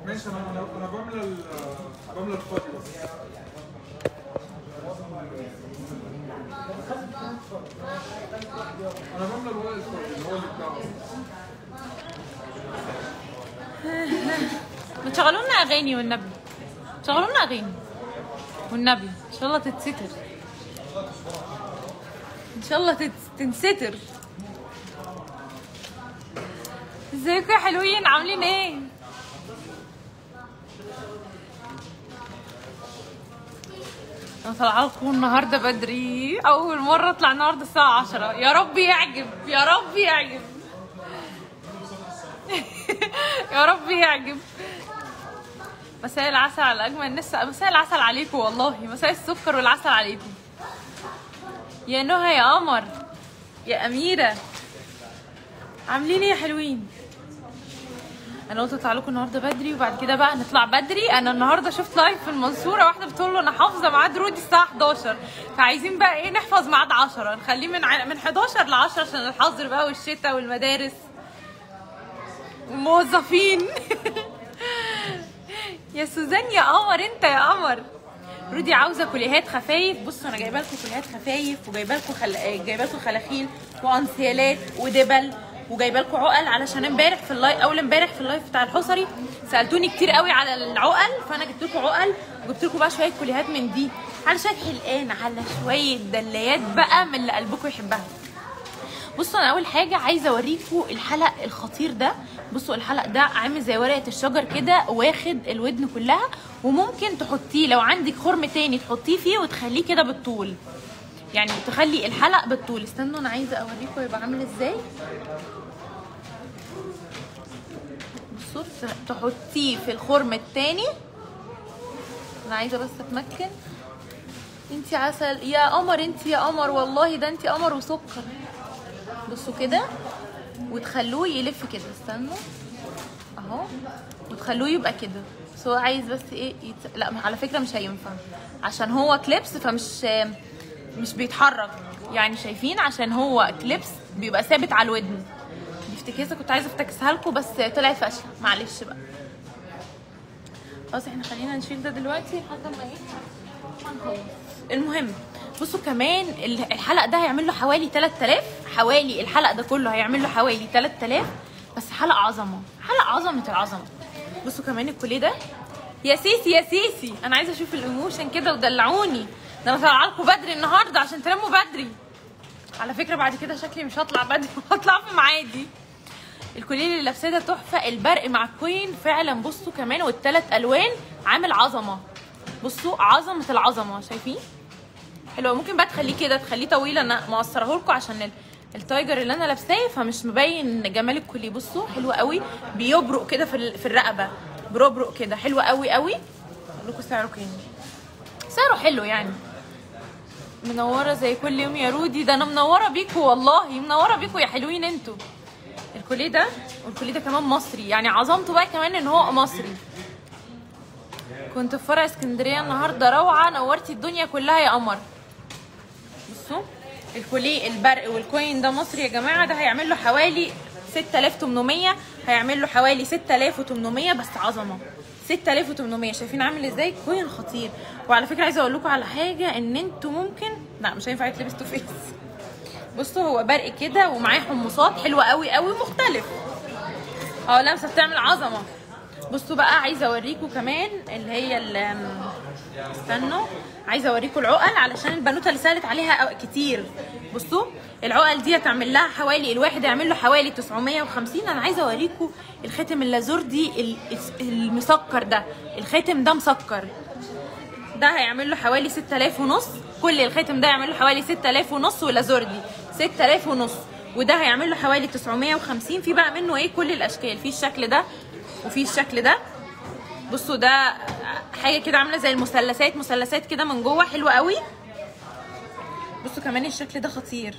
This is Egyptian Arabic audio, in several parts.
ماشي انا انا انا بملى ال- بملى الفاضي بس انا بملى الورق الفاضي اللي هو اللي بتاعه ما تشغلوا لنا اغاني والنبي شغلوا لنا اغاني والنبي ان شاء الله تتستر ان شاء الله تت- تنستر ازيكم يا حلوين عاملين ايه انا طالعه لكم النهارده بدري اول مره اطلع النهارده الساعه 10 يا رب يعجب يا رب يعجب يا رب يعجب مساء العسل على اجمل الناس مساء العسل عليكم والله مساء السكر والعسل عليكم يا نهى يا قمر يا اميره عاملين ايه يا حلوين انا قلت اطلع لكم النهارده بدري وبعد كده بقى نطلع بدري انا النهارده شفت لايف في المنصوره واحده بتقول له انا حافظه ميعاد رودي الساعه 11 فعايزين بقى ايه نحفظ ميعاد 10 نخليه من ع- من 11 ل 10 عشان الحظر بقى والشتاء والمدارس والموظفين يا سوزان يا قمر انت يا قمر رودي عاوزه كليهات خفايف بصوا انا جايبه لكم كليهات خفايف وجايبه لكم خل... جايبه لكم خلاخيل وانسيالات ودبل وجايبه لكم عقل علشان امبارح في اللايف اول امبارح في اللايف بتاع الحصري سالتوني كتير قوي على العقل فانا جبت لكم عقل وجبت لكم بقى شويه كليهات من دي على شويه حلقان على شويه دليات بقى من اللي قلبكم يحبها بصوا انا اول حاجه عايزه اوريكم الحلق الخطير ده بصوا الحلق ده عامل زي ورقه الشجر كده واخد الودن كلها وممكن تحطيه لو عندك خرم تاني تحطيه فيه وتخليه كده بالطول يعني تخلي الحلق بالطول استنوا انا عايزه اوريكم يبقى عامل ازاي بصوا تحطيه في الخرم التاني انا عايزه بس اتمكن انتي عسل يا قمر انتي يا قمر والله ده انتي قمر وسكر بصوا كده وتخلوه يلف كده استنوا اهو وتخلوه يبقى كده بس هو عايز بس ايه يت... لا على فكره مش هينفع عشان هو كليبس فمش مش بيتحرك يعني شايفين عشان هو كليبس بيبقى ثابت على الودن دي افتكاسه كنت عايزه افتكسها لكم بس طلعت فاشله معلش بقى خلاص احنا خلينا نشيل ده دلوقتي لحد ما ايه ما نخلص المهم بصوا كمان ال- الحلق ده هيعمل له حوالي 3000 حوالي الحلق ده كله هيعمل له حوالي 3000 بس حلق عظمه حلق عظمه العظمه بصوا كمان الكوليه ده يا سيسي يا سيسي انا عايزه اشوف الايموشن كده ودلعوني ده انا طالعه لكم بدري النهارده عشان تناموا بدري على فكره بعد كده شكلي مش هطلع بدري هطلع في ميعادي الكوليه اللي لابساه ده تحفه البرق مع الكوين فعلا بصوا كمان والثلاث الوان عامل عظمه بصوا عظمه العظمه شايفين حلوه ممكن بقى تخليه كده تخليه طويل انا مقصره لكم عشان ال- التايجر اللي انا لابساه فمش مبين جمال الكوليه بصوا حلو قوي بيبرق كده في ال- في الرقبه بيبرق كده حلو قوي قوي اقول لكم سعره كام سعره حلو يعني منوره زي كل يوم يا رودي ده انا منوره بيكوا والله منوره بيكوا يا حلوين انتوا الكوليه ده والكوليه ده كمان مصري يعني عظمته بقى كمان ان هو مصري كنت في فرع اسكندريه النهارده روعه نورتي الدنيا كلها يا قمر بصوا الكوليه البرق والكوين ده مصري يا جماعه ده هيعمل له حوالي 6800 هيعمل له حوالي 6800 بس عظمه 6800 شايفين عامل ازاي كوين خطير وعلى فكره عايزه اقول لكم على حاجه ان انتوا ممكن لا مش هينفع يتلبس تو فيس بصوا هو برق كده ومعاه حمصات حلوه قوي قوي مختلف اه لمسه بتعمل عظمه بصوا بقى عايزه اوريكم كمان اللي هي ال استنوا عايزه اوريكم العقل علشان البنوته اللي سالت عليها أو- كتير بصوا العقل دي هتعمل لها حوالي الواحد يعمل له حوالي 950 انا عايزه اوريكم الخاتم اللازور دي ال- المسكر ده الخاتم ده مسكر ده هيعمل له حوالي 6000 ونص كل الخاتم ده يعمل له حوالي 6000 ونص واللازور دي 6000 ونص وده هيعمل له حوالي 950 في بقى منه ايه كل الاشكال في الشكل ده وفي الشكل ده بصوا ده حاجه كده عامله زي المثلثات مثلثات كده من جوه حلوه قوي بصوا كمان الشكل ده خطير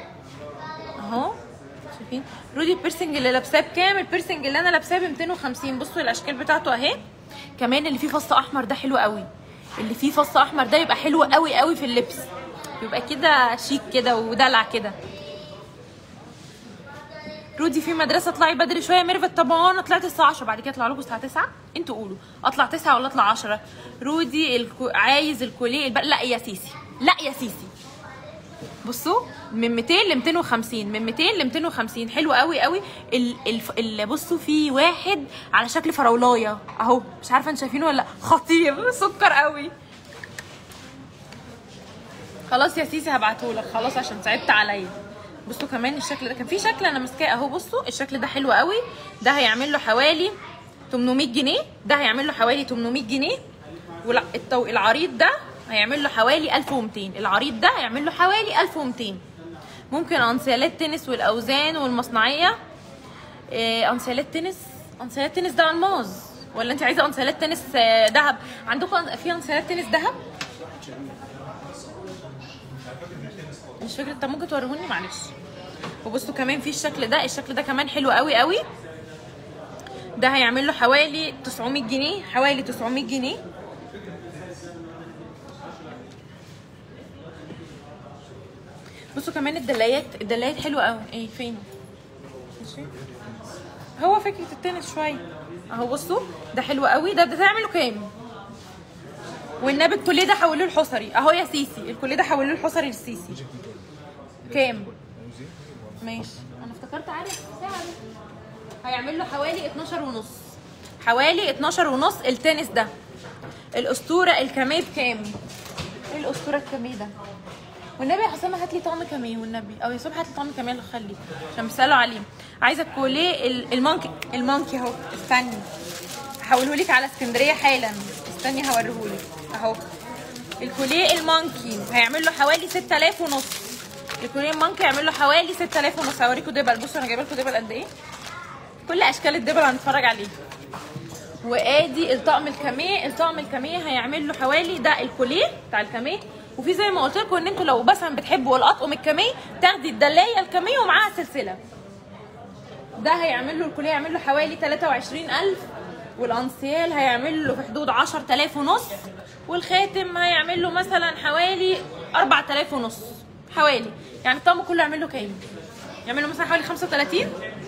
اهو شايفين رودي البيرسنج اللي لابساه بكام البيرسنج اللي انا لابساه ب 250 بصوا الاشكال بتاعته اهي كمان اللي فيه فص احمر ده حلو قوي اللي فيه فص احمر ده يبقى حلو قوي قوي في اللبس يبقى كده شيك كده ودلع كده رودي في مدرسه اطلعي بدري شويه ميرفت طبعا انا طلعت الساعه 10 بعد كده اطلع لكم الساعه 9 انتوا قولوا اطلع 9 ولا اطلع 10 رودي الكو... عايز الكوليه الب... لا يا سيسي لا يا سيسي بصوا من 200 ل 250 من 200 ل 250 حلو قوي قوي ال... ال... ال... بصوا في واحد على شكل فراولايه اهو مش عارفه انتوا شايفينه ولا لا خطير سكر قوي خلاص يا سيسي هبعتهولك خلاص عشان صعبت عليا بصوا كمان الشكل ده كان في شكل انا ماسكاه اهو بصوا الشكل ده حلو قوي ده هيعمل له حوالي 800 جنيه ده هيعمل له حوالي 800 جنيه ولا الطو... العريض ده هيعمل له حوالي 1200 العريض ده هيعمل له حوالي 1200 ممكن انسيالات تنس والاوزان والمصنعيه إيه انسيالات تنس انسيالات تنس ده الماظ ولا انت عايزه انسيالات تنس آه، دهب عندكم في انسيالات تنس دهب مش فاكره انت ممكن توريهوني معلش وبصوا كمان في الشكل ده الشكل ده كمان حلو قوي قوي ده هيعمل له حوالي 900 جنيه حوالي 900 جنيه بصوا كمان الدلايات الدلايات حلوه قوي ايه فين ماشي هو فكره التنس شويه اهو بصوا ده حلو قوي ده ده تعمله كام والنبي الكليه ده حولوه الحصري اهو يا سيسي الكليه ده حولوه الحصري للسيسي كام ماشي انا افتكرت عارف سعره هيعمل له حوالي 12 ونص حوالي 12 ونص التنس ده الاسطوره الكاميه بكام ايه الاسطوره الكاميه ده والنبي يا حسام هات لي طقم كاميه والنبي او يا صبحي هات لي طقم كاميه اللي خلي عشان بيسالوا عليه عايزه الكوليه ال- المونكي المونكي اهو استني هحوله لك على اسكندريه حالا استني هوريهولك اهو الكوليه المونكي هيعمل له حوالي 6000 ونص الكوليه المونكي هيعمل له حوالي 6000 ونص هوريكم دبل بصوا انا جايبه لكم دبل قد ايه كل اشكال الدبل هنتفرج عليه وادي الطقم الكاميه الطقم الكاميه هيعمل له حوالي ده الكوليه بتاع الكاميه وفي زي ما قلت لكم ان انتوا لو مثلا بتحبوا الاطقم الكاميه تاخدي الدلايه الكاميه ومعاها سلسله ده هيعمل له الكليه هيعمل له حوالي 23000 والانسيال هيعمل له في حدود 10000 ونص والخاتم هيعمل له مثلا حوالي 4000 ونص حوالي يعني الطقم كله يعمل له كام يعمل له مثلا حوالي 35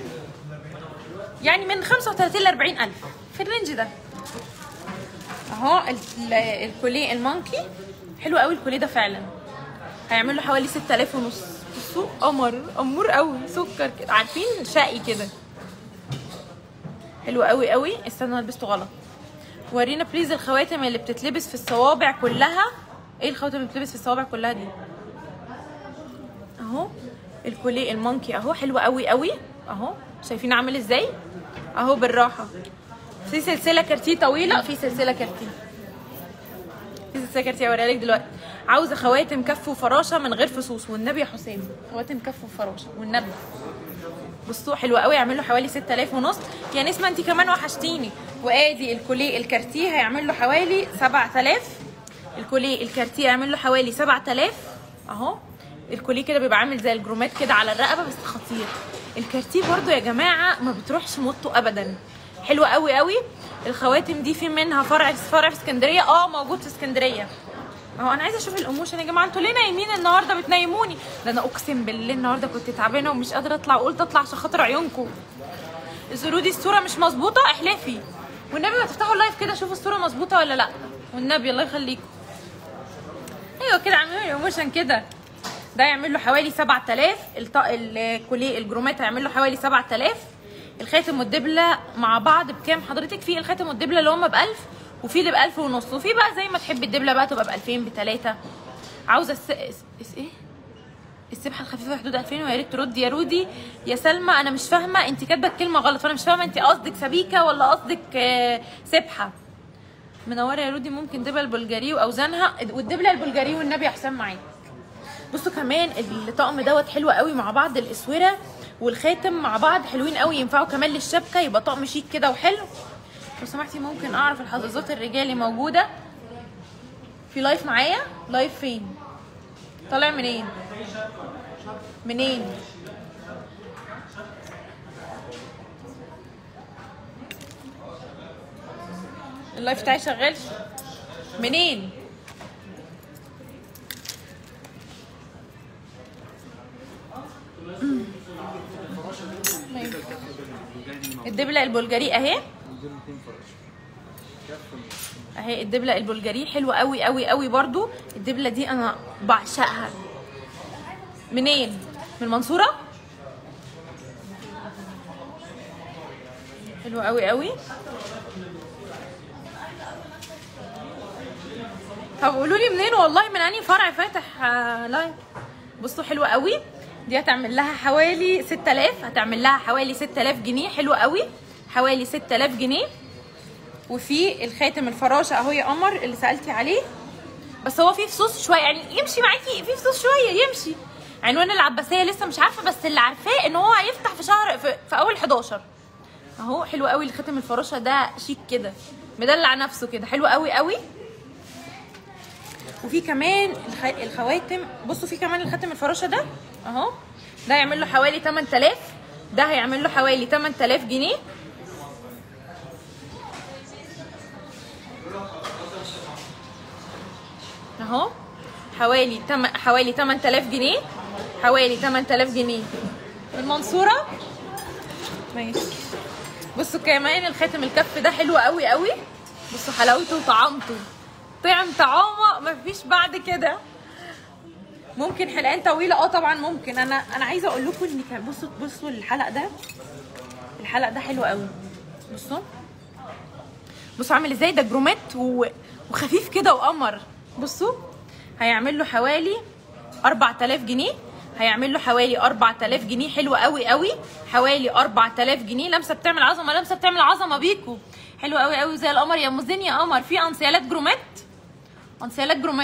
يعني من 35 ل 40000 في الرينج ده اهو ال- ال- الكوليه المونكي حلو قوي الكوليه ده فعلا هيعمل له حوالي 6000 ونص بصوا قمر امور قوي سكر كده عارفين شقي كده حلو قوي قوي استنى أنا لبسته غلط ورينا بليز الخواتم اللي بتتلبس في الصوابع كلها ايه الخواتم اللي بتتلبس في الصوابع كلها دي اهو الكوليه المونكي اهو حلو قوي قوي اهو شايفين عامل ازاي اهو بالراحه في سلسله كارتيه طويله في سلسله كارتيه في سلسله كارتيه هوريها لك دلوقتي عاوزه خواتم كف وفراشه من غير فصوص والنبي يا حسام خواتم كف وفراشه والنبي بصوا حلو قوي يعمل له حوالي 6000 ونص يا نسمه انت كمان وحشتيني وادي الكوليه الكارتيه هيعمل له حوالي 7000 الكوليه الكارتيه هيعمل له حوالي 7000 اهو الكوليه كده بيبقى عامل زي الجرومات كده على الرقبه بس خطير الكارتيه برضو يا جماعه ما بتروحش موته ابدا حلوه قوي قوي الخواتم دي في منها فرع فرع في اسكندريه اه موجود في اسكندريه اهو انا عايزه اشوف القموش يا جماعه انتوا ليه نايمين النهارده بتنيموني ده انا اقسم بالله النهارده كنت تعبانه ومش قادره اطلع وقلت اطلع عشان خاطر عيونكم الزرودي الصوره مش مظبوطه احلفي والنبي ما تفتحوا اللايف كده شوفوا الصوره مظبوطه ولا لا والنبي الله يخليكم ايوه كده اعملوا لي ايموشن كده ده يعمل له حوالي 7000 الط... الكوليه الجرومات هيعمل له حوالي 7000 الخاتم والدبله مع بعض بكام حضرتك في الخاتم والدبله اللي هم ب 1000 وفي اللي ب 1000 ونص وفي بقى زي ما تحبي الدبله بقى تبقى ب 2000 ب 3 عاوزه الس... اس... اس... ايه السبحه الخفيفه في حدود 2000 ويا ريت تردي يا رودي يا سلمى انا مش فاهمه انت كاتبه الكلمه غلط فانا مش فاهمه انت قصدك سبيكه ولا قصدك آه، سبحه منوره يا رودي ممكن دبل بلجاري واوزانها والدبله البلجاري والنبي يا حسام معاك بصوا كمان الطقم دوت حلو قوي مع بعض الاسوره والخاتم مع بعض حلوين قوي ينفعوا كمان للشبكه يبقى طقم شيك كده وحلو لو سمحتي ممكن اعرف الحظاظات الرجالي موجوده في لايف معايا لايف فين طالع منين منين اللايف بتاعي شغال منين ماشي الدبله البلجري اهي دي 200 فرش كف اهي الدبله البلجري حلوه قوي قوي قوي برضو الدبله دي انا بعشقها منين من المنصوره حلوه قوي قوي طب قولوا لي منين والله من انهي فرع فاتح آه، لايف بصوا حلوه قوي دي هتعمل لها حوالي 6000 هتعمل لها حوالي 6000 جنيه حلوه قوي حوالي 6000 جنيه وفي الخاتم الفراشه اهو يا قمر اللي سالتي عليه بس هو فيه فصوص شويه يعني يمشي معاكي فيه فصوص شويه يمشي عنوان العباسيه لسه مش عارفه بس اللي عارفاه ان هو هيفتح في شهر في, في اول 11 اهو حلو قوي الخاتم الفراشه ده شيك كده مدلع نفسه كده حلو قوي قوي وفي كمان الخ... الخواتم بصوا في كمان الخاتم الفراشه ده اهو ده هيعمل له حوالي 8000 ده هيعمل له حوالي 8000 جنيه اهو حوالي تم... حوالي 8000 جنيه حوالي 8000 جنيه المنصوره ماشي بصوا كمان الخاتم الكف ده حلو قوي قوي بصوا حلاوته وطعامته طعم طعامه مفيش بعد كده ممكن حلقان طويله اه طبعا ممكن انا انا عايزه اقول لكم ان كان بصوا بصوا الحلق ده الحلق ده حلو قوي بصوا بصوا عامل ازاي ده جرومات و... وخفيف كده وقمر بصوا هيعمل له حوالي 4000 جنيه هيعمل له حوالي 4000 جنيه حلو قوي قوي حوالي 4000 جنيه لمسه بتعمل عظمه لمسه بتعمل عظمه بيكو حلو قوي قوي زي القمر يا ام زين يا قمر في انسيالات جرومات انسيالات جرومات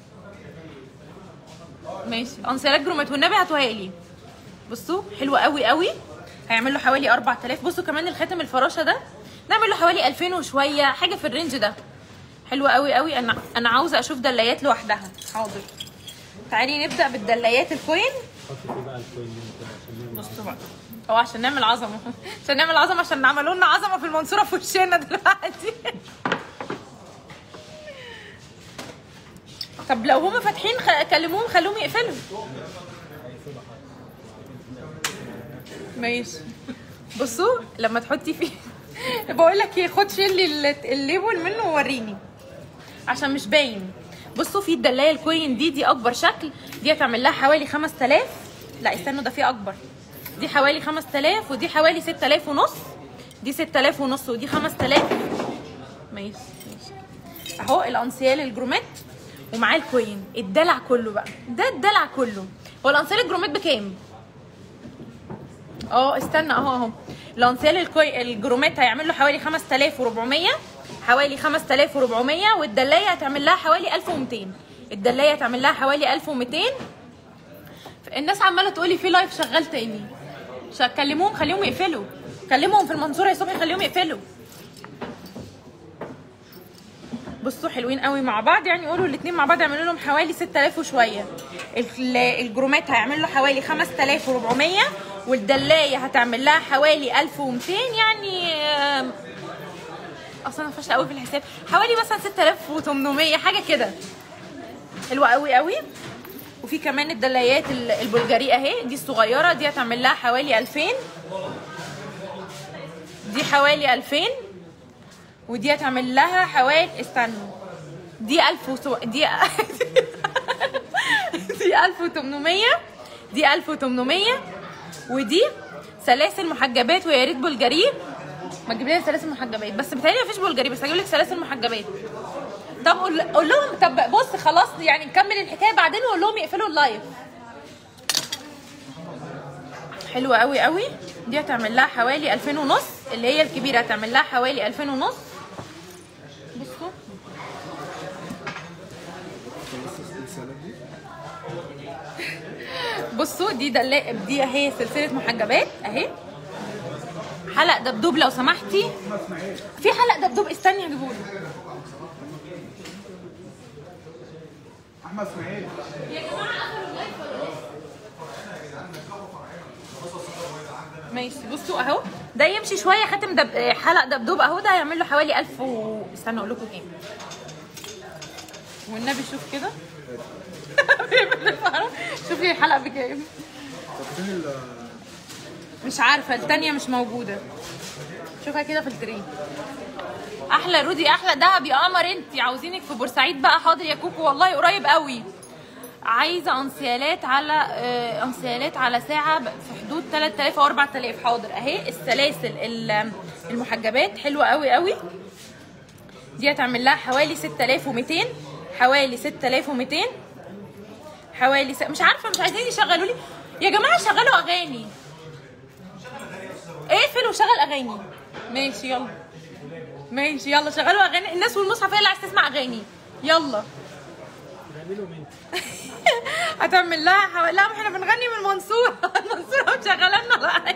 ماشي انسيالات جرومات والنبي هاتوها لي بصوا حلو قوي قوي هيعمل له حوالي 4000 بصوا كمان الخاتم الفراشه ده نعمل له حوالي 2000 وشويه حاجه في الرينج ده حلو قوي قوي انا انا عاوزه اشوف دلايات لوحدها حاضر تعالي نبدا بالدلايات الكوين حطي فيه بقى الكوين دي كده عشان نعمل بصوا بقى هو عشان نعمل عظمه عشان نعمل عظمه عشان عملوا لنا عظمه في المنصوره في وشنا دلوقتي طب لو هما فاتحين خ... كلموهم خلوهم يقفلوا ماشي بصوا لما تحطي فيه بقول لك ايه خد شيلي ال- الليبل منه ووريني عشان مش باين بصوا في الدلايه الكوين دي دي اكبر شكل دي هتعمل لها حوالي 5000 لا استنوا ده في اكبر دي حوالي 5000 ودي حوالي 6000 ونص دي 6000 ونص ودي 5000 ماشي ماشي اهو الانسيال الجرومات ومعاه الكوين الدلع كله بقى ده الدلع كله هو الانسيال الجرومات بكام اه استنى اهو اهو الانسيال الكوي الجرومات هيعمل له حوالي 5400 حوالي 5400 والدلايه هتعمل لها حوالي 1200 الدلايه هتعمل لها حوالي 1200 الناس عماله تقولي في لايف شغال تاني شا- كلموهم خليهم يقفلوا كلمهم في المنصوره يا صبحي خليهم يقفلوا بصوا حلوين قوي مع بعض يعني قولوا الاثنين مع بعض يعملوا لهم حوالي 6000 وشويه ال- الجرومات هيعمل له حوالي 5400 والدلايه هتعمل لها حوالي 1200 يعني آم، اصلا انا فاشله قوي في الحساب حوالي مثلا 6800 حاجه كده حلوه قوي قوي وفي كمان الدلايات ال- البلجاري اهي دي الصغيره دي هتعمل لها حوالي 2000 دي حوالي 2000 ودي هتعمل لها حوالي استنوا دي 1000 وسو... دي دي 1800 دي 1800 ودي سلاسل محجبات ويا ريت بلجاري ما تجيب لنا سلاسل محجبات بس بتهيألي مفيش بلجاري بس هجيب لك سلاسل محجبات طب قول قول لهم طب بص خلاص يعني نكمل الحكايه بعدين وقول لهم يقفلوا اللايف حلوه قوي قوي دي هتعمل لها حوالي 2000 ونص اللي هي الكبيره هتعمل لها حوالي 2000 ونص بصوا السلسله دي بصوا دي دلا... دي اهي سلسله محجبات اهي حلق دبدوب لو سمحتي في حلق دبدوب استني هجيبهولك احمد اسماعيل ماشي بصوا اهو ده يمشي شويه خاتم دب... حلق دبدوب اهو ده هيعمل له حوالي 1000 و... استنى اقول لكم كام والنبي شوف كده شوف لي الحلقه بكام طب فين ال مش عارفه التانية مش موجوده شوفها كده في الترين احلى رودي احلى دهب يا قمر انت عاوزينك في بورسعيد بقى حاضر يا كوكو والله قريب قوي عايزه انسيالات على آه، انسيالات على ساعه ب- في حدود 3000 او 4000 حاضر اهي السلاسل ال- المحجبات حلوه قوي قوي دي هتعمل لها حوالي 6200 حوالي 6200 حوالي س... مش عارفه مش عايزين يشغلوا لي يا جماعه شغلوا اغاني اقفل وشغل اغاني ماشي يلا ماشي يلا شغلوا اغاني الناس والمصحف هي اللي عايز تسمع اغاني يلا نعمله من هتعمل لها حوالي لا ما احنا بنغني من المنصوره المنصوره مشغله لنا الأغاني.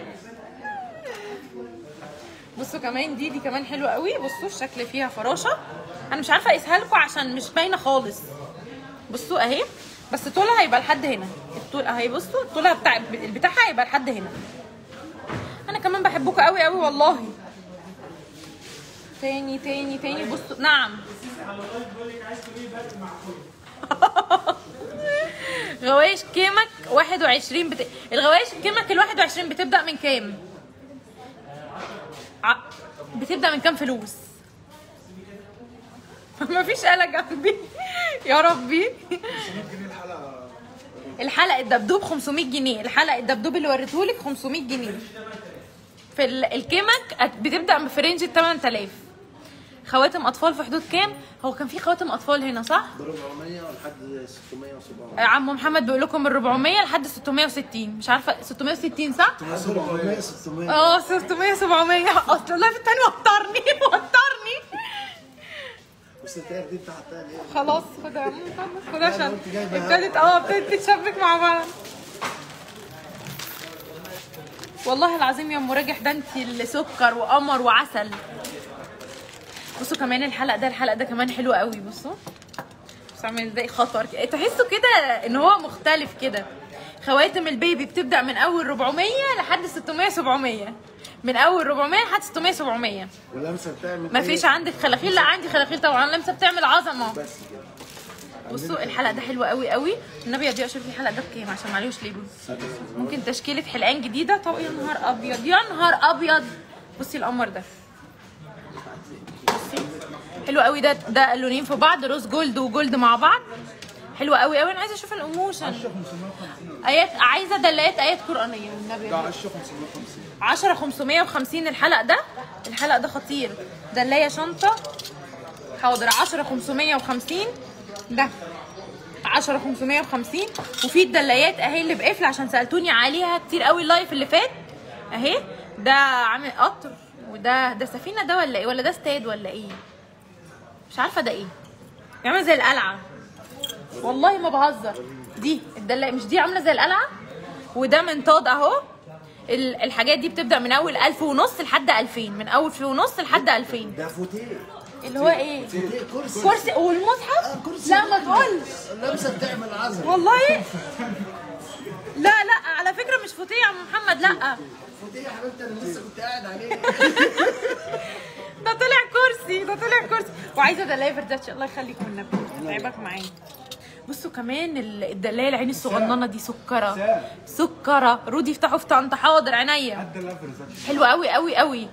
بصوا كمان دي دي كمان حلوه قوي بصوا الشكل فيها فراشه انا مش عارفه اقيسها لكم عشان مش باينه خالص بصوا اهي بس طولها هيبقى لحد هنا الطول اهي بصوا طولها بتاع بتاعها هيبقى لحد هنا انا كمان بحبكم قوي قوي والله تاني تاني تاني بصوا نعم غوايش كيمك 21 بت... الغوايش كيمك ال 21 بتبدا من كام؟ ع... بتبدا من كام فلوس؟ مفيش آلة جنبي يا ربي جنيه الحلقه الحلقة الدبدوب 500 جنيه الحلقة الدبدوب اللي وريتهولك 500 جنيه في ال- الكيمك بتبدا في رينج ال 8000 خواتم اطفال في حدود كام؟ هو كان في خواتم اطفال هنا صح؟ ب 400 لحد 600 و700 عم محمد بيقول لكم من 400 لحد 660 مش عارفه 660 صح؟ 400 600 اه 600 700 اصل والله في التاني وترني وترني والستاير دي انت حطها ليه؟ خلاص خدها يا عم محمد خدها عشان قلت جايبة ابتدت اه ابتدت تتشبك مع بعض والله العظيم يا ام راجح ده انت اللي سكر وقمر وعسل بصوا كمان الحلق ده الحلق ده كمان حلو قوي بصوا بصوا عامل ازاي خطر كده. تحسوا كده ان هو مختلف كده خواتم البيبي بتبدا من اول 400 لحد 600 700 من اول 400 لحد 600 700 ولمسه بتعمل ما فيش عندك خلاخيل لا عندي خلاخيل طبعا لمسه بتعمل عظمه بس كده بصوا الحلقه ده حلو قوي قوي النبي يا ضياء شوفي الحلقه ده بكام عشان معلوش ليبل ممكن تشكيله حلقان جديده طب يا نهار ابيض يا نهار ابيض بصي القمر ده بصي حلو قوي ده ده لونين في بعض روز جولد وجولد مع بعض حلو قوي قوي انا عايزه اشوف الاموشن ايات عايزه دلايات ايات قرانيه النبي ده 10 550 10 550 الحلق ده الحلق ده خطير دلايه شنطه حاضر 10 550 ده 10 550 وفي الدلايات اهي اللي بقفل عشان سالتوني عليها كتير قوي اللايف اللي فات اهي ده عامل قطر وده ده سفينه ده ولا ايه ولا ده استاد ولا ايه مش عارفه ده ايه عامل زي القلعه والله ما بهزر دي الدلايه مش دي عامله زي القلعه وده منطاد اهو ال- الحاجات دي بتبدا من اول 1000 ونص لحد 2000 من اول 1000 ونص لحد 2000 ده فوتيه اللي هو ايه فوتيه كرسي كرسي والمصحف كرسي لا ما تقولش اللمسه بتعمل عزم والله لا لا على فكره مش فوتيه يا عم محمد لا فوتيه يا حبيبتي انا لسه كنت قاعد عليه ده طلع كرسي ده طلع كرسي وعايزه دلايه فرداتش الله يخليكم النبي تعبك معايا بصوا كمان ال- الدلايه العين الصغننه دي سكره سكره رودي افتحوا في طنطا حاضر عينيا ده اللافرز حلوة قوي قوي قوي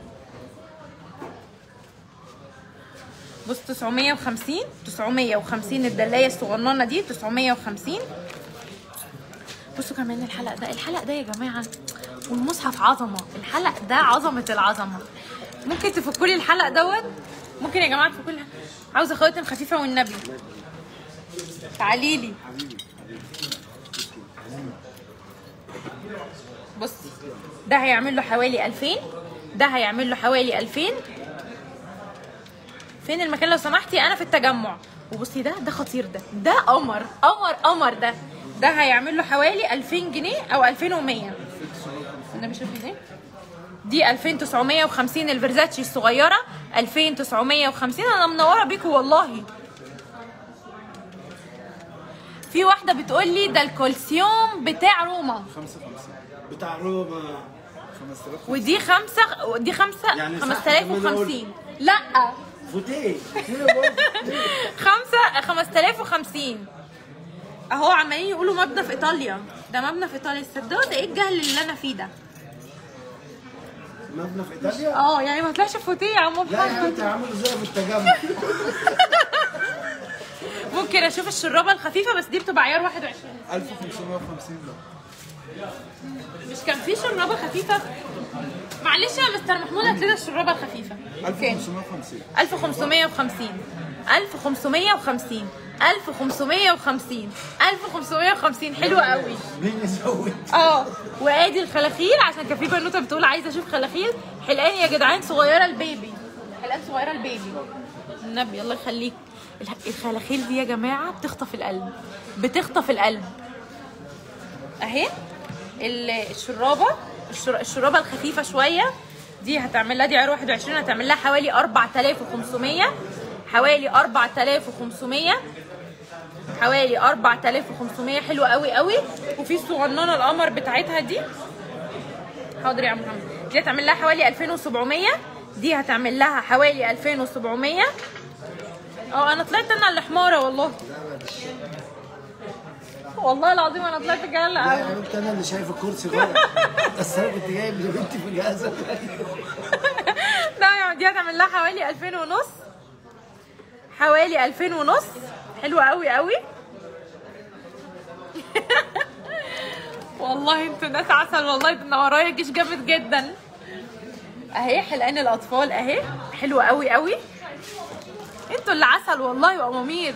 بص 950 950 الدلايه الصغننه دي 950 بصوا كمان الحلق ده الحلق ده يا جماعه والمصحف عظمه الحلق ده عظمه العظمه ممكن تفكوا لي الحلق دوت ممكن يا جماعه تفكوا لي عاوزه خواتم خفيفه والنبي تعالي لي بص ده هيعمل له حوالي 2000 ده هيعمل له حوالي 2000 فين المكان لو سمحتي انا في التجمع وبصي ده ده خطير ده ده قمر قمر قمر ده ده هيعمل له حوالي 2000 جنيه او 2100 النبي شوفي ازاي دي 2950 الفيرزاتشي الصغيره 2950 انا منوره بيكوا والله في واحده بتقول لي ده الكولسيوم بتاع روما 55 بتاع روما 5000 ودي خمسة ودي خمسة يعني صح، خمسة آلاف كمان أقول- وخمسين لا فوتيه فوتيه برضه. خمسة خمسة آلاف وخمسين اهو عمالين يقولوا مبنى في ايطاليا ده مبنى في ايطاليا تصدقوا ده ايه الجهل اللي انا فيه ده مبنى في ايطاليا اه يعني ما طلعش فوتيه يا عم لا يا محمد حبيبتي عامل زي في التجمع ممكن اشوف الشرابه الخفيفه بس دي بتبقى عيار 21 1550 ده مش كان في شرابه خفيفه معلش يا مستر محمود هات لنا الشرابه الخفيفه كام 1550 1550 1550 1550 1550 حلو قوي مين يزود؟ اه وادي الخلاخيل عشان كان في بنوته بتقول عايزه اشوف خلاخيل حلقان يا جدعان صغيره البيبي حلقان صغيره البيبي النبي الله يخليك الح- الخلاخيل دي يا جماعه بتخطف القلب بتخطف القلب اهي ال- الشرابه الشر- الشرابه الخفيفه شويه دي هتعمل لها دي عيار 21 هتعمل لها حوالي 4500 حوالي 4500 حوالي 4500 حلوه قوي قوي وفي الصغننه القمر بتاعتها دي حاضر يا عم محمد دي هتعمل لها حوالي 2700 دي هتعمل لها حوالي 2700 اه انا طلعت انا اللي حماره والله والله العظيم انا طلعت جاله لا يا حبيبتي انا اللي شايف الكرسي غلط بس انا كنت جايب لبنتي في الجهاز لا يا دي هتعمل لها حوالي 2000 ونص حوالي 2000 ونص حلوة قوي قوي والله انتوا ناس عسل والله ده انا ورايا جيش جامد جدا اهي حلقان الاطفال اهي حلوة قوي قوي انتوا اللي عسل والله وامامير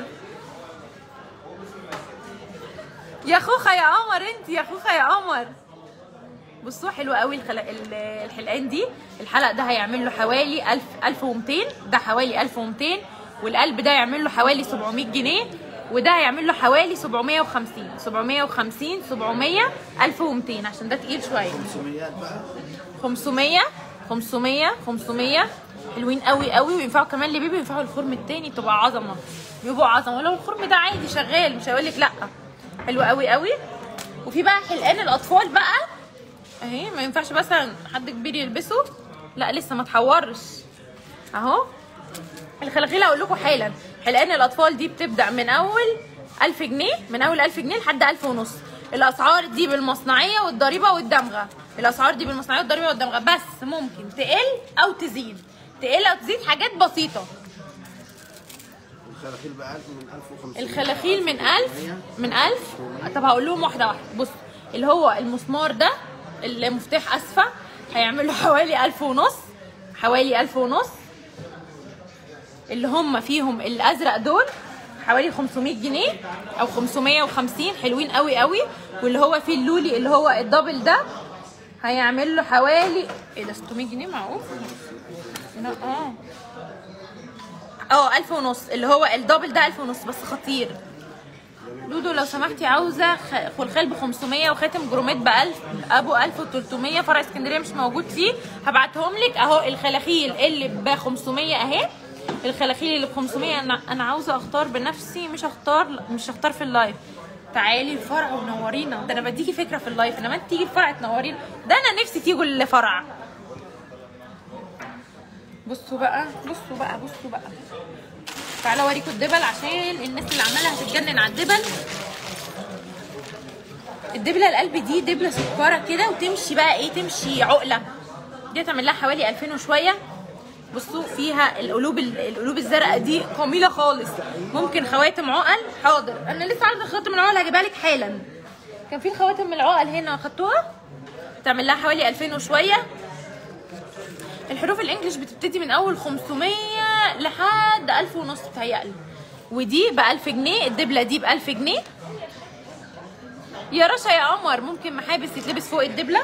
يا خوخه يا قمر انت يا خوخه يا قمر بصوا حلو قوي الخلق ال- الحلقان دي الحلق ده هيعمل له حوالي 1000 1200 ده حوالي 1200 والقلب ده يعمل له حوالي 700 جنيه وده هيعمل له حوالي 750 750 700 1200 عشان ده تقيل شويه 500 بقى 500 500 500 حلوين قوي قوي وينفعوا كمان لبيبي وينفعوا الخرم التاني تبقى عظمه بيبقوا عظمه ولو الخرم ده عادي شغال مش هقول لك لا حلو قوي قوي وفي بقى حلقان الاطفال بقى اهي ما ينفعش مثلا حد كبير يلبسه لا لسه ما اتحورش اهو الخلاخيل هقول لكم حالا حلقان الاطفال دي بتبدا من اول 1000 جنيه من اول 1000 جنيه لحد 1000 ونص الاسعار دي بالمصنعيه والضريبه والدمغه الاسعار دي بالمصنعيه والضريبه والدمغه بس ممكن تقل او تزيد تقل او تزيد حاجات بسيطه الخلاخيل بقى 1000 من 1500 الخلاخيل من 1000 من 1000 طب هقول لهم واحده واحده بص اللي هو المسمار ده المفتاح اسفه هيعمل له حوالي 1000 ونص حوالي 1000 ونص اللي هم فيهم الازرق دول حوالي 500 جنيه او 550 حلوين قوي قوي واللي هو فيه اللولي اللي هو الدبل ده هيعمل له حوالي ايه ده 600 جنيه معقول؟ لا اه اه 1000 ونص اللي هو الدبل ده 1000 ونص بس خطير لودو لو سمحتي عاوزه خ- خلخال ب 500 وخاتم جروميت ب 1000 ابو 1300 فرع اسكندريه مش موجود فيه هبعتهم لك اهو الخلاخيل اللي ب 500 اهي الخلاخيل اللي ب 500 انا انا عاوزه اختار بنفسي مش هختار مش هختار في اللايف تعالي الفرع ونورينا ده انا بديكي فكره في اللايف انما انت تيجي الفرع تنورينا ده انا نفسي تيجوا الفرع بصوا بقى بصوا بقى بصوا بقى تعالوا اوريكم الدبل عشان الناس اللي عماله هتتجنن على الدبل الدبله القلب دي دبله سكره كده وتمشي بقى ايه تمشي عقله دي هتعمل لها حوالي 2000 وشويه بصوا فيها القلوب القلوب الزرقاء دي جميله خالص ممكن خواتم عقل حاضر انا لسه عايزه خواتم العقل هجيبها لك حالا كان في خواتم العقل هنا خدتوها تعمل لها حوالي 2000 وشويه الحروف الانجليش بتبتدي من اول 500 لحد 1000 ونص بتهيألي ودي ب 1000 جنيه الدبله دي ب 1000 جنيه يا رشا يا قمر ممكن محابس يتلبس فوق الدبله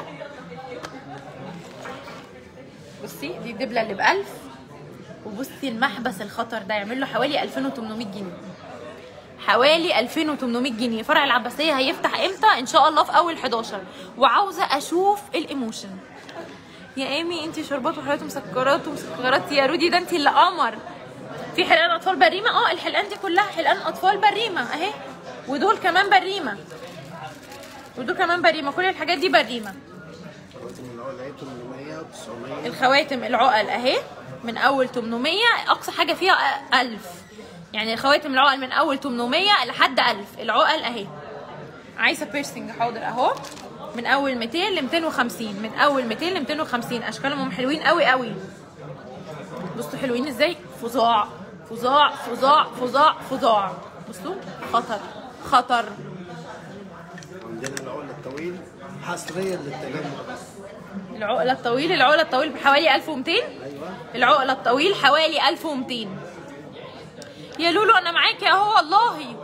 بصي دي الدبله اللي ب 1000 وبصي المحبس الخطر ده يعمل له حوالي 2800 جنيه حوالي 2800 جنيه فرع العباسيه هيفتح امتى ان شاء الله في اول 11 وعاوزه اشوف الايموشن يا ايمي انت شربات وحلويات ومسكرات ومسكرات يا رودي ده انت اللي قمر في حلقان اطفال بريمه اه الحلقان دي كلها حلقان اطفال بريمه اهي ودول كمان بريمه ودول كمان بريمه كل الحاجات دي بريمه خواتم العقل اهي 800 و900 الخواتم العقل اهي من اول 800 اقصى حاجه فيها 1000 يعني الخواتم العقل من اول 800 لحد 1000 العقل اهي عايزه بيرسينج حاضر اهو من اول 200 ل 250 من اول 200 ل 250 اشكالهم حلوين قوي قوي بصوا حلوين ازاي فظاع فظاع فظاع فظاع فظاع بصوا خطر خطر عندنا العقل الطويل حصريا للتجمع بس العقلة الطويل العقلة الطويل بحوالي 1200 ايوه العقلة الطويل حوالي 1200 يا لولو انا معاكي اهو والله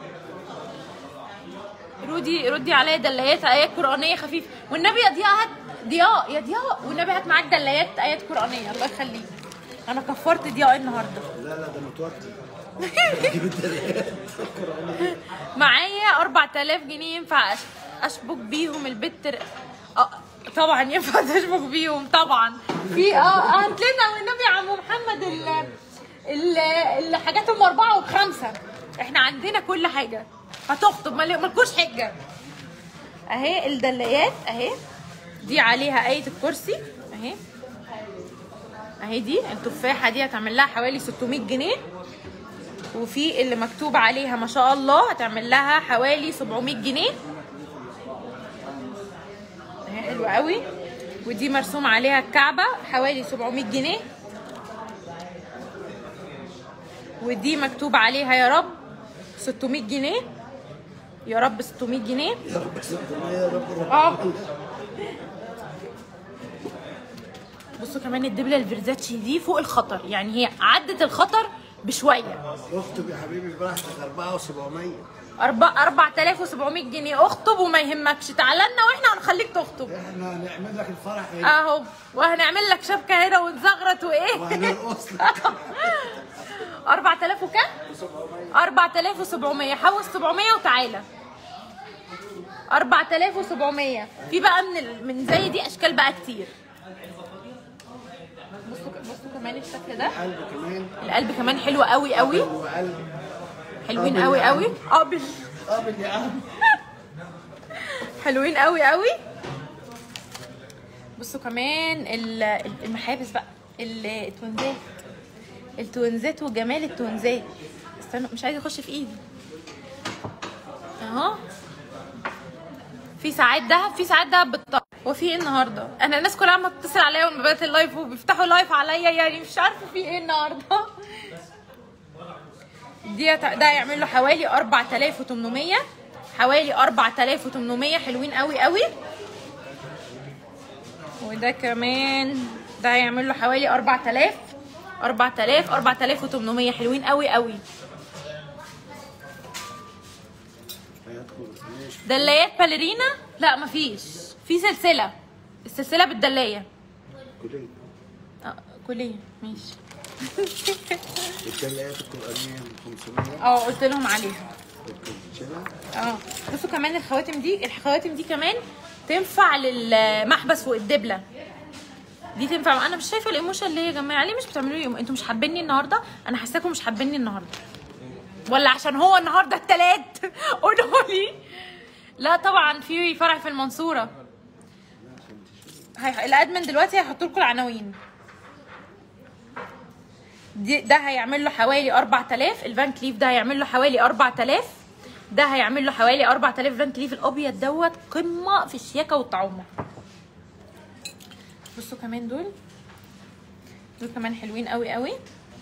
ردي ردي عليا دلايات ايات قرانيه خفيفه والنبي يا ضياء هات ضياء يا ضياء والنبي هات معاك دلايات ايات قرانيه الله يخليك انا كفرت ضياء النهارده لا لا ده متوتر جيب الدليل القرآنية معايا 4000 جنيه ينفع أش- اشبك بيهم البت ر- اه طبعا ينفع تشبك بيهم طبعا في اه هات لنا والنبي يا عم محمد ال ال الحاجات ام اربعه وبخمسه احنا عندنا كل حاجه هتخطب ما مالكوش حجه اهي الدلايات اهي دي عليها آية الكرسي اهي اهي دي التفاحه دي هتعمل لها حوالي 600 جنيه وفي اللي مكتوب عليها ما شاء الله هتعمل لها حوالي 700 جنيه اهي حلوه قوي ودي مرسوم عليها الكعبه حوالي 700 جنيه ودي مكتوب عليها يا رب 600 جنيه يا رب 600 جنيه يا رب سبحانه يا رب رب اه بصوا كمان الدبله الفيرزاتشي دي فوق الخطر يعني هي عدت الخطر بشويه اخطب يا حبيبي براحتك 4700 أربع 4700 جنيه اخطب وما يهمكش تعالى لنا واحنا هنخليك تخطب احنا هنعمل لك الفرح ايه اهو وهنعمل لك شبكه هنا ونزغرط وايه وهنرقص لك 4000 وكام 4700 حوش 700 وتعالى 4700 في بقى من ال... من زي دي اشكال بقى كتير بصوا بصوا كمان الشكل ده قلب كمان القلب كمان حلو قوي قوي وقلب حلوين قابل قوي يا عم. قوي قابل قابل يا عم حلوين قوي قوي بصوا كمان ال- ال- المحابس بقى ال- التوينزات التوينزات وجمال التوينزات استنى مش عايزه اخش في ايدي اهو في ساعات دهب في ساعات دهب بالطبع هو في ايه النهارده انا الناس كلها عماله تتصل عليا وانا بدات اللايف وبيفتحوا لايف عليا يعني مش عارفه في ايه النهارده دي هت- ده هيعمل له حوالي 4800 حوالي 4800 حلوين قوي قوي وده كمان ده هيعمل له حوالي 4000 4000 4800 حلوين قوي قوي هيدخل ماشي دلايات باليرينا لا مفيش في سلسله السلسله بالدلايه كلية اه كليه ماشي الدليات القرآنية من 500 اه قلت لهم عليها الكوتشينة اه بصوا كمان الخواتم دي الخواتم دي كمان تنفع للمحبس فوق الدبله دي تنفع انا مش شايفه الايموشن ليه يا جماعه ليه مش بتعملوا لي انتوا مش حابيني النهارده انا حاساكم مش حابيني النهارده ولا عشان هو النهارده التلات قولوا لي لا طبعا في فرع في المنصوره هي... الادمن دلوقتي هيحط لكم العناوين دي ده هيعمل له حوالي 4000 الفان كليف ده هيعمل له حوالي 4000 ده هيعمل له حوالي 4000 فان كليف الابيض دوت قمه في الشياكه والطعومه بصوا كمان دول دول كمان حلوين قوي قوي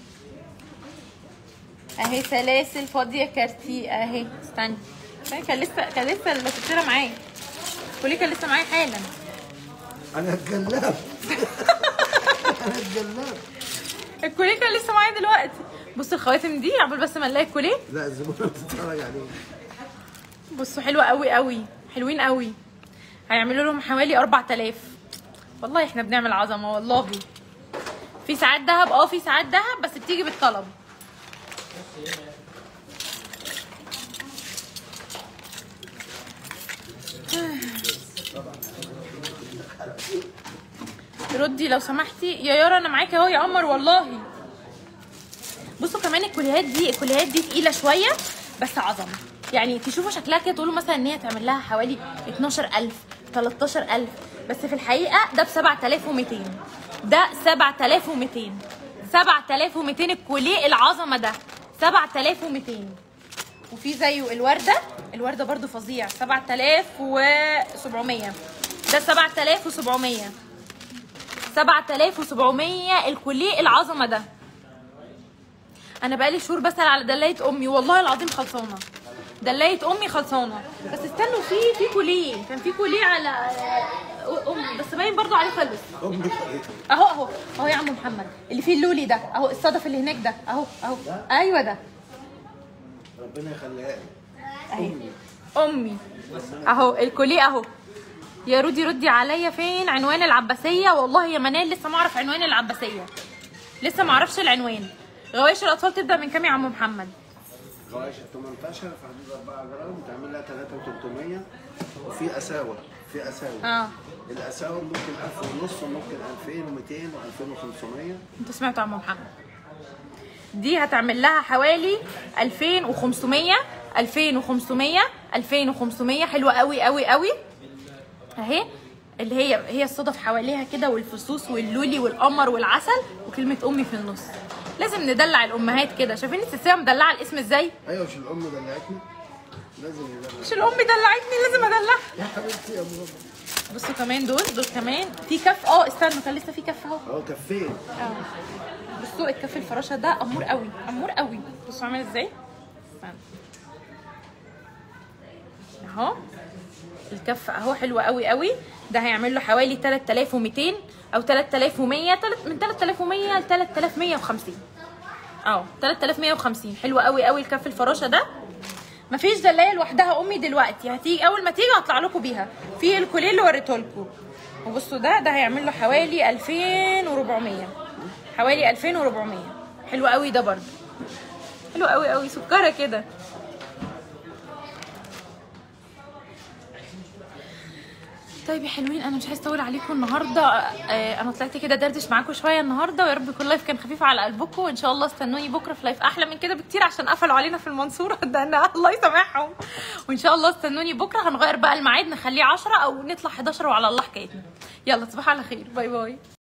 اهي سلاسل فاضيه كارتي اهي استني استني كان لسه كان لسه الستيره معايا كولي كان لسه معايا حالا أنا اتجلبت أنا اتجلبت الكوليه كان لسه معايا دلوقتي بصوا الخواتم دي عبال بس ما نلاقي الكوليه لا الزبونة بتتفرج عليه بصوا حلوه قوي قوي حلوين قوي هيعملوا لهم حوالي 4000 والله احنا بنعمل عظمه والله في ساعات دهب اه في ساعات دهب بس بتيجي بالطلب ردي لو سمحتي يا يارا انا معاكي اهو يا قمر والله بصوا كمان الكليات دي الكليات دي تقيله شويه بس عظمه يعني تشوفوا شكلها كده تقولوا مثلا ان هي تعمل لها حوالي 12000 13000 بس في الحقيقه ده ب 7200 ده 7200 7200 الكوليه العظمه ده 7200 وفي زيه الورده الورده برضو فظيع 7700 ده 7700 7700 الكوليه العظمه ده انا بقالي شهور بسال على دلايه امي والله العظيم خلصانه دلايه امي خلصانه بس استنوا في في كوليه كان في كوليه على آه، امي بس باين برضو عليه خلص امي خدتها اهو اهو اهو يا عم محمد اللي فيه اللولي ده اهو الصدف اللي هناك ده اهو اهو ايوه ده ربنا يخليها لي اهي امي اهو الكوليه اهو يا رودي ردي عليا فين عنوان العباسيه والله يا منال لسه ما اعرف عنوان العباسيه لسه ما اعرفش العنوان غوايش الاطفال تبدا من كام يا عم محمد غوايش ال 18 في حدود 4 جرام تعمل لها 3300 وفي اساور في اساور اه الاساور ممكن 1000 ونص وممكن 2200 و2500 انتوا سمعتوا يا عم محمد دي هتعمل لها حوالي 2500 2500 2500 حلوه قوي قوي قوي اهي اللي هي هي الصدف حواليها كده والفصوص واللولي والقمر والعسل وكلمه امي في النص لازم ندلع الامهات كده شايفين السلسله مدلعه الاسم ازاي ايوه مش الام دلعتني لازم يدلع مش الام دلعتني لازم ادلعها يا حبيبتي يا ماما بصوا كمان دول دول كمان في كف اه استنوا كان لسه في كف اهو اهو كفين اه بصوا الكف الفراشه ده امور قوي امور قوي بصوا عامل ازاي استنى. اهو الكف اهو حلو قوي قوي ده هيعمل له حوالي 3200 او 3100 تلت- من 3100 ل 3150 اه 3150 حلو قوي قوي الكف الفراشه ده مفيش دلايه لوحدها امي دلوقتي هتيجي اول ما تيجي هطلع لكم بيها في الكوليه اللي وريته لكم وبصوا ده ده هيعمل له حوالي 2400 حوالي 2400 حلو قوي ده برضه حلو قوي قوي سكره كده طيب يا حلوين انا مش عايزه اطول عليكم النهارده آه انا طلعت كده دردش معاكم شويه النهارده ويا رب يكون لايف كان خفيف على قلبكم وان شاء الله استنوني بكره في لايف احلى من كده بكتير عشان قفلوا علينا في المنصوره ده انا الله يسامحهم وان شاء الله استنوني بكره هنغير بقى الميعاد نخليه 10 او نطلع 11 وعلى الله حكايتنا يلا تصبحوا على خير باي باي